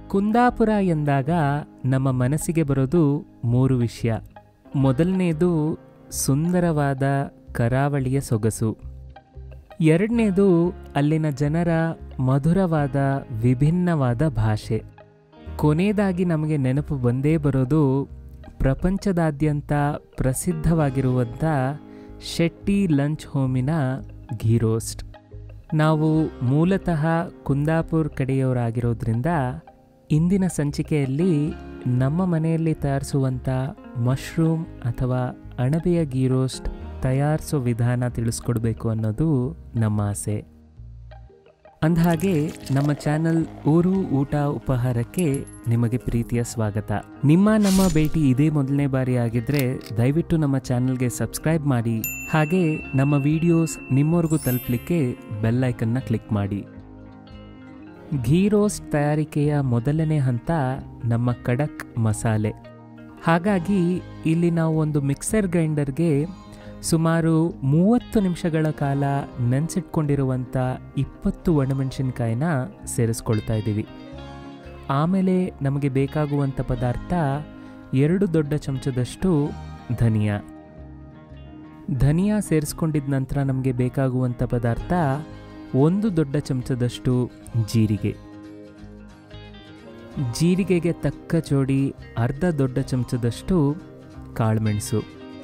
ಕುಂದಾಪುರ ಎಂದಾಗ ನಮ್ಮ ಮನಸ್ಸಿಗೆ ಬರೋದು ಮೂರು ವಿಷಯ ಮೊದಲನೇದು ಸುಂದರವಾದ ಕರಾವಳಿಯ ಸೊಗಸು ಎರಡನೇದು ಅಲ್ಲಿನ ಜನರ ಮಧುರವಾದ ವಿಭಿನ್ನವಾದ ಭಾಷೆ ಕೊನೆಯದಾಗಿ ನಮಗೆ ನೆನಪು ಬಂದೇ ಬರೋದು ಪ್ರಪಂಚದಾದ್ಯಂತ ಪ್ರಸಿದ್ಧವಾಗಿರುವಂಥ ಶೆಟ್ಟಿ ಲಂಚ್ ಹೋಮಿನ ಘೀ ರೋಸ್ಟ್ ನಾವು ಮೂಲತಃ ಕುಂದಾಪುರ್ ಕಡೆಯವರಾಗಿರೋದ್ರಿಂದ ಇಂದಿನ ಸಂಚಿಕೆಯಲ್ಲಿ ನಮ್ಮ ಮನೆಯಲ್ಲಿ ತಯಾರಿಸುವಂಥ ಮಶ್ರೂಮ್ ಅಥವಾ ಅಣಬೆಯ ಗೀ ರೋಸ್ಟ್ ತಯಾರಿಸೋ ವಿಧಾನ ತಿಳಿಸ್ಕೊಡ್ಬೇಕು ಅನ್ನೋದು ನಮ್ಮ ಆಸೆ ಅಂದಹಾಗೆ ನಮ್ಮ ಚಾನಲ್ ಊರು ಊಟ ಉಪಹಾರಕ್ಕೆ ನಿಮಗೆ ಪ್ರೀತಿಯ ಸ್ವಾಗತ ನಿಮ್ಮ ನಮ್ಮ ಭೇಟಿ ಇದೇ ಮೊದಲನೇ ಬಾರಿ ಆಗಿದ್ರೆ ದಯವಿಟ್ಟು ನಮ್ಮ ಚಾನಲ್ಗೆ ಸಬ್ಸ್ಕ್ರೈಬ್ ಮಾಡಿ ಹಾಗೆ ನಮ್ಮ ವಿಡಿಯೋಸ್ ನಿಮ್ಮವರೆಗೂ ತಲುಪಲಿಕ್ಕೆ ಬೆಲ್ ಐಕನ್ನ ಕ್ಲಿಕ್ ಮಾಡಿ ಘೀ ರೋಸ್ಟ್ ತಯಾರಿಕೆಯ ಮೊದಲನೇ ಹಂತ ನಮ್ಮ ಕಡಕ್ ಮಸಾಲೆ ಹಾಗಾಗಿ ಇಲ್ಲಿ ನಾವು ಒಂದು ಮಿಕ್ಸರ್ ಗ್ರೈಂಡರ್ಗೆ ಸುಮಾರು ಮೂವತ್ತು ನಿಮಿಷಗಳ ಕಾಲ ನೆನೆಸಿಟ್ಕೊಂಡಿರುವಂಥ ಇಪ್ಪತ್ತು ಒಣಮೆಣಸಿನ್ಕಾಯಿನ ಸೇರಿಸ್ಕೊಳ್ತಾ ಇದ್ದೀವಿ ಆಮೇಲೆ ನಮಗೆ ಬೇಕಾಗುವಂಥ ಪದಾರ್ಥ ಎರಡು ದೊಡ್ಡ ಚಮಚದಷ್ಟು ಧನಿಯಾ ಧನಿಯಾ ಸೇರಿಸ್ಕೊಂಡಿದ ನಂತರ ನಮಗೆ ಬೇಕಾಗುವಂಥ ಪದಾರ್ಥ ಒಂದು ದೊಡ್ಡ ಚಮಚದಷ್ಟು ಜೀರಿಗೆ ಜೀರಿಗೆಗೆ ತಕ್ಕ ಜೋಡಿ ಅರ್ಧ ದೊಡ್ಡ ಚಮಚದಷ್ಟು ಕಾಳುಮೆಣಸು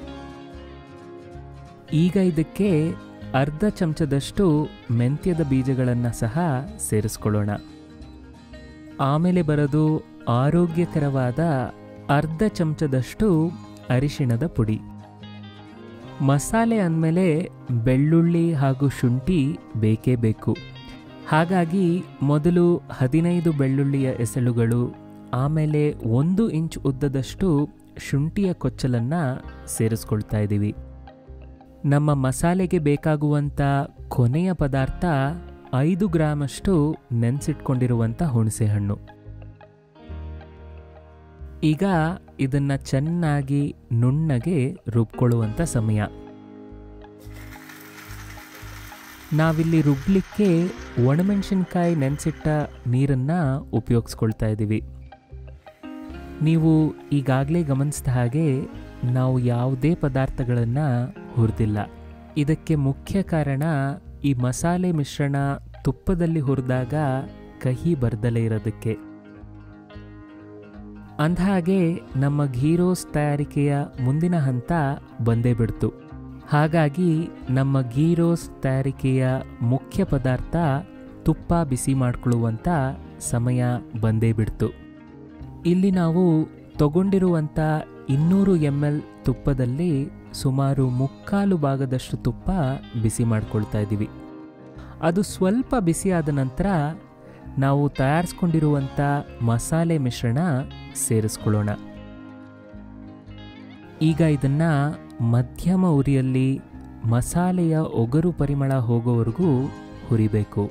ಈಗ ಇದಕ್ಕೆ ಅರ್ಧ ಚಮಚದಷ್ಟು ಮೆಂತ್ಯದ ಬೀಜಗಳನ್ನು ಸಹ ಸೇರಿಸ್ಕೊಳ್ಳೋಣ ಆಮೇಲೆ ಬರೋದು ಆರೋಗ್ಯಕರವಾದ ಅರ್ಧ ಚಮಚದಷ್ಟು ಅರಿಶಿಣದ ಪುಡಿ ಮಸಾಲೆ ಅಂದಮೇಲೆ ಬೆಳ್ಳುಳ್ಳಿ ಹಾಗೂ ಶುಂಠಿ ಬೇಕೇ ಬೇಕು ಹಾಗಾಗಿ ಮೊದಲು ಹದಿನೈದು ಬೆಳ್ಳುಳ್ಳಿಯ ಎಸಳುಗಳು ಆಮೇಲೆ ಒಂದು ಇಂಚ್ ಉದ್ದದಷ್ಟು ಶುಂಠಿಯ ಕೊಚ್ಚಲನ್ನು ಸೇರಿಸ್ಕೊಳ್ತಾ ಇದ್ದೀವಿ ನಮ್ಮ ಮಸಾಲೆಗೆ ಬೇಕಾಗುವಂಥ ಕೊನೆಯ ಪದಾರ್ಥ ಐದು ಗ್ರಾಮಷ್ಟು ನೆನೆಸಿಟ್ಕೊಂಡಿರುವಂಥ ಹುಣಸೆಹಣ್ಣು ಈಗ ಇದನ್ನು ಚೆನ್ನಾಗಿ ನುಣ್ಣಗೆ ರುಬ್ಕೊಳ್ಳುವಂಥ ಸಮಯ ನಾವಿಲ್ಲಿ ರುಬ್ಲಿಕ್ಕೆ ಒಣಮೆಣಸಿನ್ಕಾಯಿ ನೆನೆಸಿಟ್ಟ ನೀರನ್ನು ಉಪಯೋಗಿಸ್ಕೊಳ್ತಾ ಇದ್ದೀವಿ ನೀವು ಈಗಾಗಲೇ ಗಮನಿಸಿದ ಹಾಗೆ ನಾವು ಯಾವುದೇ ಪದಾರ್ಥಗಳನ್ನು ಹುರಿದಿಲ್ಲ ಇದಕ್ಕೆ ಮುಖ್ಯ ಕಾರಣ ಈ ಮಸಾಲೆ ಮಿಶ್ರಣ ತುಪ್ಪದಲ್ಲಿ ಹುರಿದಾಗ ಕಹಿ ಬರ್ದಲೇ ಇರೋದಕ್ಕೆ ಅಂದಹಾಗೆ ನಮ್ಮ ಘೀ ರೋಸ್ಟ್ ತಯಾರಿಕೆಯ ಮುಂದಿನ ಹಂತ ಬಂದೇ ಬಿಡ್ತು ಹಾಗಾಗಿ ನಮ್ಮ ಘೀ ರೋಸ್ಟ್ ತಯಾರಿಕೆಯ ಮುಖ್ಯ ಪದಾರ್ಥ ತುಪ್ಪ ಬಿಸಿ ಮಾಡಿಕೊಳ್ಳುವಂಥ ಸಮಯ ಬಂದೇ ಬಿಡ್ತು ಇಲ್ಲಿ ನಾವು ತಗೊಂಡಿರುವಂಥ ಇನ್ನೂರು ಎಮ್ ಎಲ್ ತುಪ್ಪದಲ್ಲಿ ಸುಮಾರು ಮುಕ್ಕಾಲು ಭಾಗದಷ್ಟು ತುಪ್ಪ ಬಿಸಿ ಮಾಡ್ಕೊಳ್ತಾ ಇದ್ದೀವಿ ಅದು ಸ್ವಲ್ಪ ಬಿಸಿಯಾದ ನಂತರ ನಾವು ತಯಾರಿಸ್ಕೊಂಡಿರುವಂಥ ಮಸಾಲೆ ಮಿಶ್ರಣ ಸೇರಿಸ್ಕೊಳ್ಳೋಣ ಈಗ ಇದನ್ನು ಮಧ್ಯಮ ಉರಿಯಲ್ಲಿ ಮಸಾಲೆಯ ಒಗರು ಪರಿಮಳ ಹೋಗೋವರೆಗೂ ಹುರಿಬೇಕು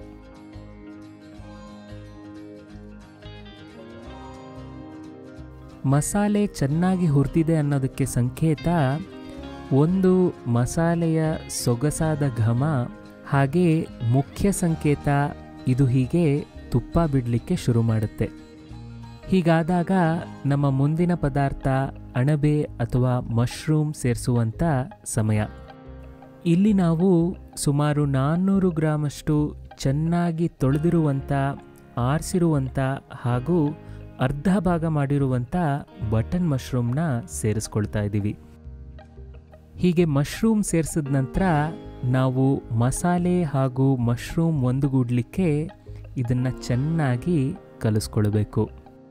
ಮಸಾಲೆ ಚೆನ್ನಾಗಿ ಹುರಿದಿದೆ ಅನ್ನೋದಕ್ಕೆ ಸಂಕೇತ ಒಂದು ಮಸಾಲೆಯ ಸೊಗಸಾದ ಘಮ ಹಾಗೆ ಮುಖ್ಯ ಸಂಕೇತ ಇದು ಹೀಗೆ ತುಪ್ಪ ಬಿಡಲಿಕ್ಕೆ ಶುರು ಮಾಡುತ್ತೆ ಹೀಗಾದಾಗ ನಮ್ಮ ಮುಂದಿನ ಪದಾರ್ಥ ಅಣಬೆ ಅಥವಾ ಮಶ್ರೂಮ್ ಸೇರಿಸುವಂಥ ಸಮಯ ಇಲ್ಲಿ ನಾವು ಸುಮಾರು ನಾನ್ನೂರು ಗ್ರಾಮಷ್ಟು ಚೆನ್ನಾಗಿ ತೊಳೆದಿರುವಂಥ ಆರಿಸಿರುವಂಥ ಹಾಗೂ ಅರ್ಧ ಭಾಗ ಮಾಡಿರುವಂಥ ಬಟನ್ ಮಶ್ರೂಮ್ನ ಸೇರಿಸ್ಕೊಳ್ತಾ ಇದ್ದೀವಿ ಹೀಗೆ ಮಶ್ರೂಮ್ ಸೇರಿಸಿದ ನಂತರ ನಾವು ಮಸಾಲೆ ಹಾಗೂ ಮಶ್ರೂಮ್ ಒಂದುಗೂಡಲಿಕ್ಕೆ ಇದನ್ನು ಚೆನ್ನಾಗಿ ಕಲಿಸ್ಕೊಳ್ಬೇಕು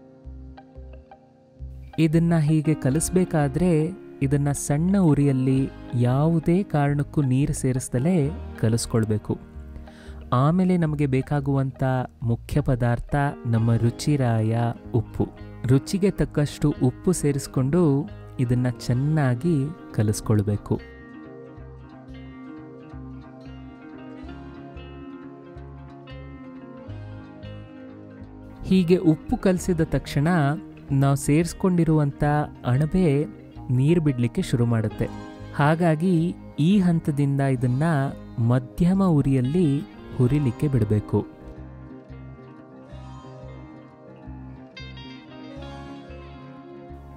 ಇದನ್ನು ಹೀಗೆ ಕಲಿಸ್ಬೇಕಾದ್ರೆ ಇದನ್ನು ಸಣ್ಣ ಉರಿಯಲ್ಲಿ ಯಾವುದೇ ಕಾರಣಕ್ಕೂ ನೀರು ಸೇರಿಸ್ದಲೇ ಕಲಿಸ್ಕೊಳ್ಬೇಕು ಆಮೇಲೆ ನಮಗೆ ಬೇಕಾಗುವಂಥ ಮುಖ್ಯ ಪದಾರ್ಥ ನಮ್ಮ ರುಚಿರಾಯ ಉಪ್ಪು ರುಚಿಗೆ ತಕ್ಕಷ್ಟು ಉಪ್ಪು ಸೇರಿಸ್ಕೊಂಡು ಇದನ್ನು ಚೆನ್ನಾಗಿ ಕಲಿಸ್ಕೊಳ್ಬೇಕು ಹೀಗೆ ಉಪ್ಪು ಕಲಸಿದ ತಕ್ಷಣ ನಾವು ಸೇರಿಸ್ಕೊಂಡಿರುವಂಥ ಅಣಬೆ ನೀರು ಬಿಡಲಿಕ್ಕೆ ಶುರು ಮಾಡುತ್ತೆ ಹಾಗಾಗಿ ಈ ಹಂತದಿಂದ ಇದನ್ನ ಮಧ್ಯಮ ಉರಿಯಲ್ಲಿ ಹುರಿಲಿಕ್ಕೆ ಬಿಡಬೇಕು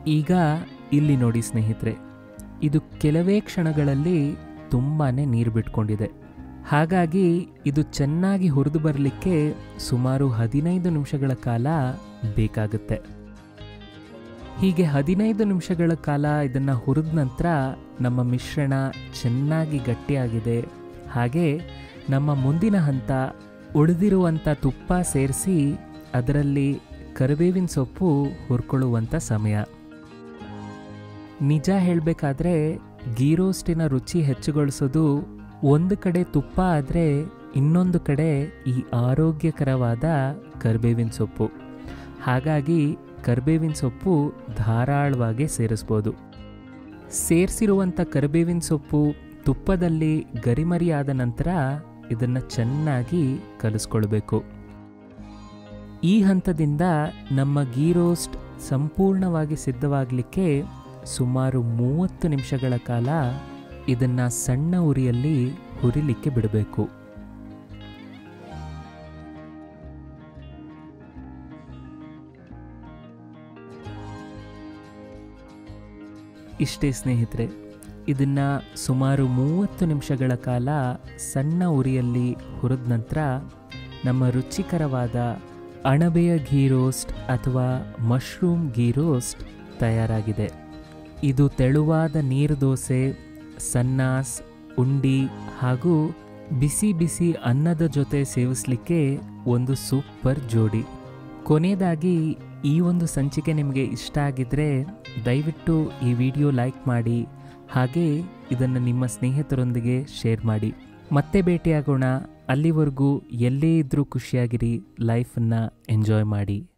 ಈಗ ಇಲ್ಲಿ ನೋಡಿ ಸ್ನೇಹಿತರೆ ಇದು ಕೆಲವೇ ಕ್ಷಣಗಳಲ್ಲಿ ತುಂಬಾ ನೀರು ಬಿಟ್ಕೊಂಡಿದೆ ಹಾಗಾಗಿ ಇದು ಚೆನ್ನಾಗಿ ಹುರಿದು ಬರಲಿಕ್ಕೆ ಸುಮಾರು ಹದಿನೈದು ನಿಮಿಷಗಳ ಕಾಲ ಬೇಕಾಗುತ್ತೆ ಹೀಗೆ ಹದಿನೈದು ನಿಮಿಷಗಳ ಕಾಲ ಇದನ್ನು ಹುರಿದ ನಂತರ ನಮ್ಮ ಮಿಶ್ರಣ ಚೆನ್ನಾಗಿ ಗಟ್ಟಿಯಾಗಿದೆ ಹಾಗೆ ನಮ್ಮ ಮುಂದಿನ ಹಂತ ಉಳಿದಿರುವಂಥ ತುಪ್ಪ ಸೇರಿಸಿ ಅದರಲ್ಲಿ ಕರಿಬೇವಿನ ಸೊಪ್ಪು ಹುರ್ಕೊಳ್ಳುವಂಥ ಸಮಯ ನಿಜ ಹೇಳಬೇಕಾದ್ರೆ ಗೀ ರೋಸ್ಟಿನ ರುಚಿ ಹೆಚ್ಚುಗೊಳಿಸೋದು ಒಂದು ಕಡೆ ತುಪ್ಪ ಆದರೆ ಇನ್ನೊಂದು ಕಡೆ ಈ ಆರೋಗ್ಯಕರವಾದ ಕರಿಬೇವಿನ ಸೊಪ್ಪು ಹಾಗಾಗಿ ಕರಿಬೇವಿನ ಸೊಪ್ಪು ಧಾರಾಳವಾಗಿ ಸೇರಿಸ್ಬೋದು ಸೇರಿಸಿರುವಂಥ ಕರಿಬೇವಿನ ಸೊಪ್ಪು ತುಪ್ಪದಲ್ಲಿ ಗರಿಮರಿಯಾದ ನಂತರ ಇದನ್ನು ಚೆನ್ನಾಗಿ ಕಲಿಸ್ಕೊಳ್ಬೇಕು ಈ ಹಂತದಿಂದ ನಮ್ಮ ಗೀ ರೋಸ್ಟ್ ಸಂಪೂರ್ಣವಾಗಿ ಸಿದ್ಧವಾಗಲಿಕ್ಕೆ ಸುಮಾರು ಮೂವತ್ತು ನಿಮಿಷಗಳ ಕಾಲ ಇದನ್ನು ಸಣ್ಣ ಉರಿಯಲ್ಲಿ ಹುರಿಲಿಕ್ಕೆ ಬಿಡಬೇಕು ಇಷ್ಟೇ ಸ್ನೇಹಿತರೆ ಇದನ್ನು ಸುಮಾರು ಮೂವತ್ತು ನಿಮಿಷಗಳ ಕಾಲ ಸಣ್ಣ ಉರಿಯಲ್ಲಿ ಹುರಿದ ನಂತರ ನಮ್ಮ ರುಚಿಕರವಾದ ಅಣಬೆಯ ಘೀ ರೋಸ್ಟ್ ಅಥವಾ ಮಶ್ರೂಮ್ ಘೀ ರೋಸ್ಟ್ ತಯಾರಾಗಿದೆ ಇದು ತೆಳುವಾದ ನೀರು ದೋಸೆ ಸನ್ನಾಸ್ ಉಂಡಿ ಹಾಗೂ ಬಿಸಿ ಬಿಸಿ ಅನ್ನದ ಜೊತೆ ಸೇವಿಸಲಿಕ್ಕೆ ಒಂದು ಸೂಪರ್ ಜೋಡಿ ಕೊನೆಯದಾಗಿ ಈ ಒಂದು ಸಂಚಿಕೆ ನಿಮಗೆ ಇಷ್ಟ ಆಗಿದ್ರೆ ದಯವಿಟ್ಟು ಈ ವಿಡಿಯೋ ಲೈಕ್ ಮಾಡಿ ಹಾಗೆ ಇದನ್ನು ನಿಮ್ಮ ಸ್ನೇಹಿತರೊಂದಿಗೆ ಶೇರ್ ಮಾಡಿ ಮತ್ತೆ ಭೇಟಿಯಾಗೋಣ ಅಲ್ಲಿವರೆಗೂ ಎಲ್ಲೇ ಇದ್ದರೂ ಖುಷಿಯಾಗಿರಿ ಲೈಫನ್ನು ಎಂಜಾಯ್ ಮಾಡಿ